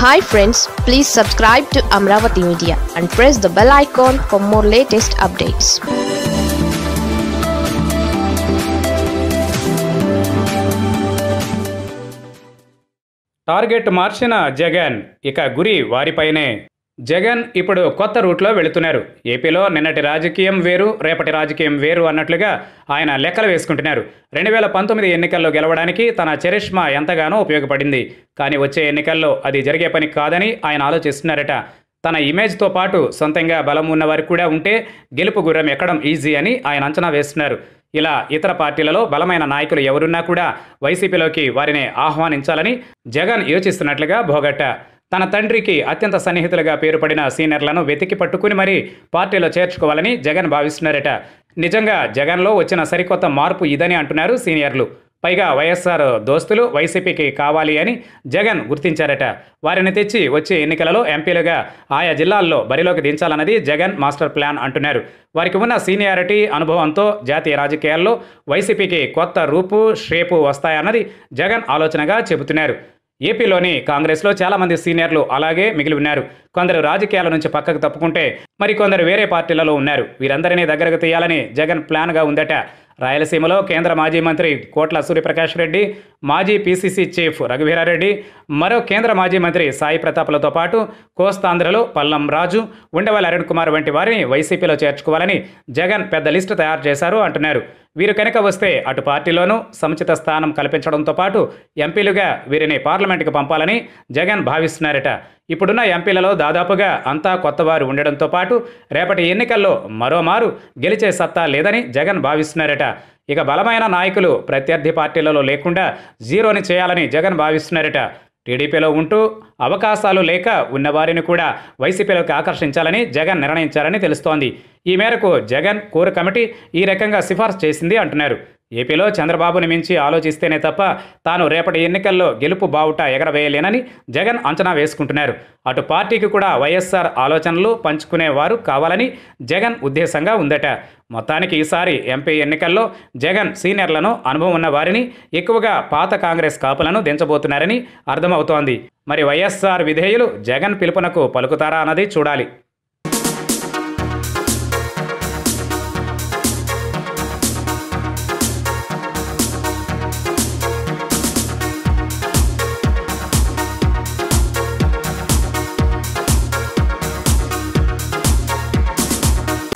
hi friends please subscribe to Amaravati media and press the bell icon for more latest updates target మార్చిన జగన్ ఇక గురి వారిపైనే జగన్ ఇప్పుడు కొత్త రూట్లో వెళుతున్నారు ఏపీలో నిన్నటి రాజకీయం వేరు రేపటి రాజకీయం వేరు అన్నట్లుగా ఆయన లెక్కలు వేసుకుంటున్నారు రెండు వేల పంతొమ్మిది ఎన్నికల్లో గెలవడానికి తన చరిష్మా ఎంతగానో ఉపయోగపడింది కానీ వచ్చే ఎన్నికల్లో అది జరిగే పని కాదని ఆయన ఆలోచిస్తున్నారట తన ఇమేజ్తో పాటు సొంతంగా బలం ఉన్నవారు కూడా ఉంటే గెలుపు గుర్రం ఎక్కడం ఈజీ అని ఆయన అంచనా వేస్తున్నారు ఇలా ఇతర పార్టీలలో బలమైన నాయకులు ఎవరున్నా కూడా వైసీపీలోకి వారిని ఆహ్వానించాలని జగన్ యోచిస్తున్నట్లుగా భోగట్ట తన తండ్రికి అత్యంత సన్నిహితులుగా పేరుపడిన సీనియర్లను వెతికి పట్టుకుని మరీ పార్టీలో చేర్చుకోవాలని జగన్ భావిస్తున్నారట నిజంగా జగన్లో వచ్చిన సరికొత్త మార్పు ఇదని అంటున్నారు సీనియర్లు పైగా వైఎస్ఆర్ దోస్తులు వైసీపీకి కావాలి అని జగన్ గుర్తించారట వారిని తెచ్చి వచ్చే ఎన్నికలలో ఎంపీలుగా ఆయా జిల్లాల్లో బరిలోకి దించాలన్నది జగన్ మాస్టర్ ప్లాన్ అంటున్నారు వారికి ఉన్న సీనియారిటీ అనుభవంతో జాతీయ రాజకీయాల్లో వైసీపీకి కొత్త రూపు షేపు వస్తాయన్నది జగన్ ఆలోచనగా చెబుతున్నారు ఏపీలోని కాంగ్రెస్లో చాలామంది సీనియర్లు అలాగే మిగిలి ఉన్నారు కొందరు రాజకీయాల నుంచి పక్కకు తప్పుకుంటే మరికొందరు వేరే పార్టీలలో ఉన్నారు వీరందరినీ దగ్గరకు తీయాలని జగన్ ప్లాన్గా ఉందట రాయలసీమలో కేంద్ర మాజీ మంత్రి కోట్ల సూర్యప్రకాష్ రెడ్డి మాజీ పీసీసీ చీఫ్ రఘువీరారెడ్డి మరో కేంద్ర మాజీ మంత్రి సాయి ప్రతాప్లతో పాటు కోస్తాంధ్రలో పల్లం రాజు ఉండవల్లి అరుణ్ కుమార్ వంటి వారిని వైసీపీలో చేర్చుకోవాలని జగన్ పెద్ద లిస్టు తయారు చేశారు అంటున్నారు వీరు కనుక వస్తే అటు పార్టీలోనూ సముచిత స్థానం కల్పించడంతో పాటు ఎంపీలుగా వీరిని పార్లమెంటుకు పంపాలని జగన్ భావిస్తున్నారట ఇప్పుడున్న ఎంపీలలో దాదాపుగా అంతా కొత్తవారు ఉండడంతో పాటు రేపటి ఎన్నికల్లో మరోమారు గెలిచే సత్తా లేదని జగన్ భావిస్తున్నారట ఇక బలమైన నాయకులు ప్రత్యర్థి పార్టీలలో లేకుండా జీరోని చేయాలని జగన్ భావిస్తున్నారట టీడీపీలో ఉంటూ అవకాశాలు లేక ఉన్నవారిని కూడా వైసీపీలోకి ఆకర్షించాలని జగన్ నిర్ణయించారని తెలుస్తోంది ఈ మేరకు జగన్ కోర్ కమిటీ ఈ రకంగా సిఫార్సు చేసింది అంటున్నారు ఏపీలో చంద్రబాబుని మించి ఆలోచిస్తేనే తప్ప తాను రేపటి ఎన్నికల్లో గెలుపు బావుట ఎగరవేయలేనని జగన్ అంచనా వేసుకుంటున్నారు అటు పార్టీకి కూడా వైఎస్ఆర్ ఆలోచనలు పంచుకునేవారు కావాలని జగన్ ఉద్దేశంగా ఉందట మొత్తానికి ఈసారి ఎంపీ ఎన్నికల్లో జగన్ సీనియర్లను అనుభవం ఉన్న వారిని ఎక్కువగా పాత కాంగ్రెస్ కాపులను దించబోతున్నారని అర్థమవుతోంది మరి వైఎస్ఆర్ విధేయులు జగన్ పిలుపునకు పలుకుతారా అన్నది చూడాలి